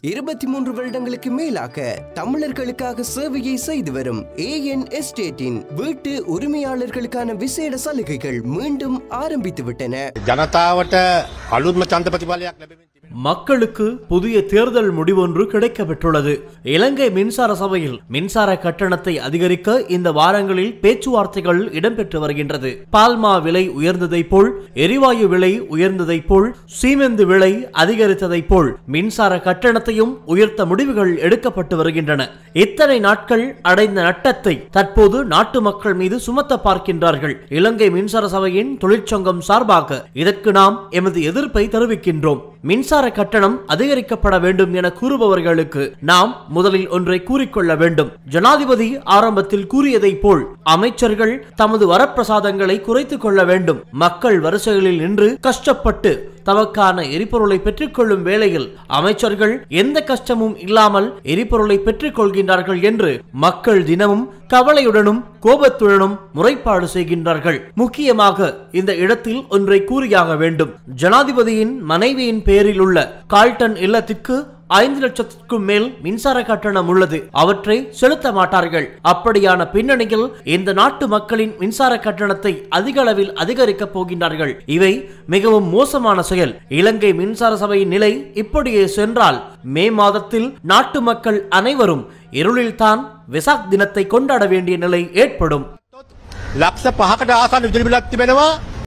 இருபத்தி மூன்று வருடங்களுக்கு மேலாக தமிழர்களுக்காக சேவையை செய்து வரும் ஏஎன் எஸ்டேட்டின் வீட்டு உரிமையாளர்களுக்கான விசேட சலுகைகள் மீண்டும் ஆரம்பித்து விட்டன ජනතාවට අලුත්ම චන්ත ප්‍රතිඵලයක් ලැබෙමින් තිබෙනවා. மக்களுக்கு புதிய தேர்தல் முடிவொன்று கிடைக்கப்பெற்றுள்ளது இலங்கை மின்சார சபையில் மின்சார கட்டணத்தை அதிகரிக்க இந்த வாரங்களில் பேச்சுவார்த்தைகள் இடம்பெற்று வருகின்றது பால்மா விலை உயர்ந்ததைப் போல் எரிவாயு விலை உயர்ந்ததைப் போல் சீமெந்து விலை அதிகரித்ததைப் போல் மின்சார கட்டணத்தையும் உயர்த்த முடிவுகள் எடுக்கப்பட்டு வருகின்றன இத்தனை நாட்கள் அடைந்த நட்டத்தை தற்போது நாட்டு மக்கள் மீது சுமத்த பார்க்கின்றார்கள் இலங்கை மின்சார சபையின் தொழிற்சங்கம் சார்பாக இதற்கு நாம் எமது எதிர்ப்பை தெரிவிக்கின்றோம் மின்சார கட்டணம் அதிகரிக்கப்பட வேண்டும் என கூறுபவர்களுக்கு நாம் முதலில் ஒன்றை கூறிக்கொள்ள வேண்டும் ஜனாதிபதி ஆரம்பத்தில் கூறியதைப் போல் அமைச்சர்கள் தமது வரப்பிரசாதங்களை குறைத்துக் கொள்ள வேண்டும் மக்கள் வரிசைகளில் நின்று கஷ்டப்பட்டு தமக்கான எரிபொருளை பெற்றுக்கொள்ளும் வேளையில் அமைச்சர்கள் எந்த கஷ்டமும் இல்லாமல் எரிபொருளை பெற்றுக் கொள்கின்றார்கள் என்று மக்கள் தினமும் கவலையுடனும் கோபத்துடனும் முறைப்பாடு செய்கின்றார்கள் முக்கியமாக இந்த இடத்தில் ஒன்றை கூறியாக வேண்டும் ஜனாதிபதியின் மனைவியின் பெயரில் உள்ள கால்டன் இல்லத்திற்கு ஐந்து லட்சத்திற்கும் மேல் மின்சார கட்டணம் உள்ளது அவற்றை செலுத்த மாட்டார்கள் அப்படியான பின்னணியில் இந்த நாட்டு மக்களின் மின்சார கட்டணத்தை அதிக அளவில் அதிகரிக்கப் போகின்றார்கள் இவை மிகவும் மோசமான செயல் இலங்கை மின்சார சபையின் நிலை இப்படியே சென்றால் மே மாதத்தில் நாட்டு மக்கள் அனைவரும் இருளில்தான் வெசாக் தினத்தை கொண்டாட வேண்டிய நிலை ஏற்படும் ලක්ෂ පහකට ආසන්න විදුලි බිලක් තිබෙනවා